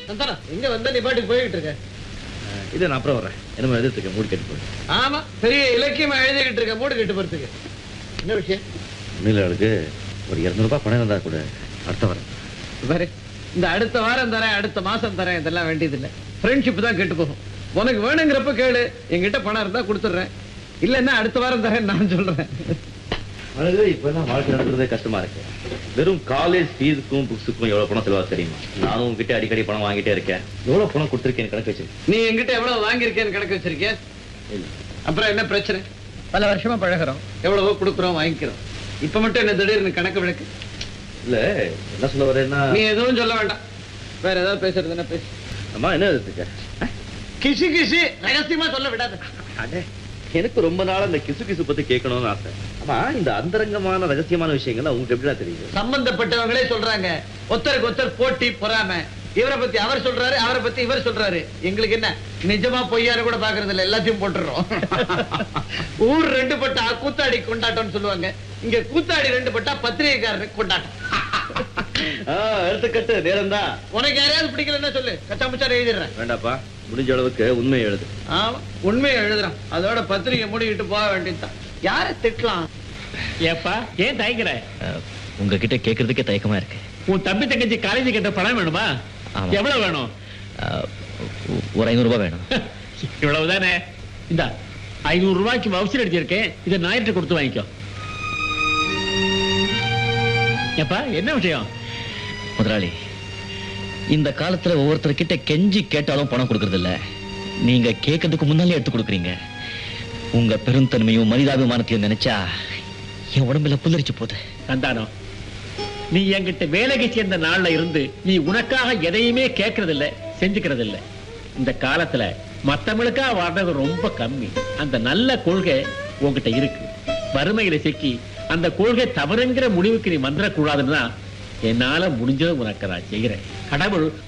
சந்தானா எங்க வந்த நீ பாட்டுக்கு போய்கிட்டு இருக்க இதை நான் அப்புறம் வரேன் என்ன எதிர்த்துக்க மூடி கட்டி போடு ஆமா பெரிய இலக்கியமா எழுதிக்கிட்டு இருக்க மூடு கட்டு போறதுக்கு என்ன விஷயம் ஒன்றும் அவளுக்கு ஒரு இரநூறுபா பணம் இருந்தா கூட அடுத்த வரேன் பாரு இந்த அடுத்த வாரம் தரேன் அடுத்த மாசம் தரேன் இதெல்லாம் வேண்டியதில்லை ஃப்ரெண்ட்ஷிப் தான் கெட்டு போகும் உனக்கு வேணுங்கிறப்ப கேளு என்கிட்ட பணம் இருந்தா கொடுத்துட்றேன் இல்லைன்னா அடுத்த வாரம் தரேன் நான் சொல்றேன் அழகு இப்பெல்லாம் வாழ்க்கை நடக்கிறதே கஷ்டமா இருக்கு வெறும் காலேஜ் ஃபீஸுக்கும் புக்ஸுக்கும் எவ்வளவு பணம் செலவா தெரியுமா நானும் உங்ககிட்ட அடிக்கடி பணம் வாங்கிட்டே இருக்கேன் எவ்வளவு பணம் கொடுத்துருக்கேன் கணக்கு வச்சு நீ என்கிட்ட எவ்வளவு வாங்கியிருக்கேன்னு கணக்கு வச்சிருக்கிய அப்புறம் என்ன பிரச்சனை பல வருஷமா பழகுறோம் எவ்வளவோ கொடுக்குறோம் வாங்கிக்கிறோம் இப்ப மட்டும் என்ன திடீர்னு கணக்கு விளக்கு இல்ல என்ன சொல்ல வரேன்னா நீ எதுவும் சொல்ல வேண்டாம் வேற ஏதாவது பேசுறதுன்னா பேசு அம்மா என்ன எதிர்த்துக்க கிசி கிசி ரகசியமா சொல்ல விடாத அடே எனக்கு ரொம்ப நாள் அந்த கிசு கிசு பத்தி கேட்கணும்னு ஆசை ஆமா இந்த அந்தரங்கமான ரகசியமான விஷயங்கள் உங்களுக்கு எப்படிடா தெரியுது சம்பந்தப்பட்டவங்களே சொல்றாங்க ஒருத்தருக்கு ஒருத்தர் போட்டி பொறாம இவரை பத்தி அவர் சொல்றாரு அவரை பத்தி இவர் சொல்றாரு எங்களுக்கு என்ன நிஜமா பொய்யாரு கூட பாக்குறது இல்ல எல்லாத்தையும் போட்டுறோம் ஊர் ரெண்டு பட்டா கூத்தாடி கொண்டாட்டம்னு சொல்லுவாங்க இங்க கூத்தாடி ரெண்டு பட்டா பத்திரிகைக்காரருக்கு கொண்டாட்டம் எடுத்துக்கட்டு நேரம் தான் உனக்கு யாரையாவது பிடிக்கலன்னா சொல்லு கச்சா முச்சா எழுதிடுறேன் வேண்டாப்பா முடிஞ்ச அளவுக்கு உண்மையை எழுது ஆமா உண்மையை எழுதுறான் அதோட பத்திரிகை மூடிக்கிட்டு போக வேண்டியதுதான் யாரை திட்டலாம் ஏப்பா ஏன் தயங்குற உங்ககிட்ட கேட்கறதுக்கே தயக்கமா இருக்கு உன் தம்பி தங்கச்சி காலேஜ் கட்ட பணம் வேணுமா ஆமா. எவ்வளவு வேணும் அஹ், ஒ- ஒரு ஐநூறு ரூபாய் வேணும் இவ்வளவுதானே இந்த ஐநூறு ரூபாய்க்கு வவுச்சர் அடிச்சிருக்கேன் இதை ஞாயிற்று கொடுத்து வாங்கிக்கோ ஏப்பா என்ன விஷயம் முதலாளி இந்த காலத்துல ஒவ்வொருத்தர்கிட்ட கெஞ்சி கேட்டாலும் பணம் கொடுக்கறது இல்ல நீங்க கேட்கறதுக்கு முன்னாலே எடுத்து கொடுக்குறீங்க உங்க பெருந்தன்மையும் மனிதாபிமானத்தையும் நினைச்சா என் உடம்புல புல்லரிச்சு போகுது சந்தானம் நீ என்கிட்ட வேலைக்கு சேர்ந்த நாள்ல இருந்து நீ உனக்காக எதையுமே கேட்கறது இல்ல செஞ்சுக்கிறது இல்ல இந்த காலத்துல மத்தவங்களுக்கா வாழ்றது ரொம்ப கம்மி அந்த நல்ல கொள்கை உன்கிட்ட இருக்கு வறுமையில சிக்கி அந்த கொள்கை தவறுங்கிற முடிவுக்கு நீ வந்துடக்கூடாதுன்னு தான் என்னால முடிஞ்சதை உனக்கு நான் செய்கிறேன் கடவுள்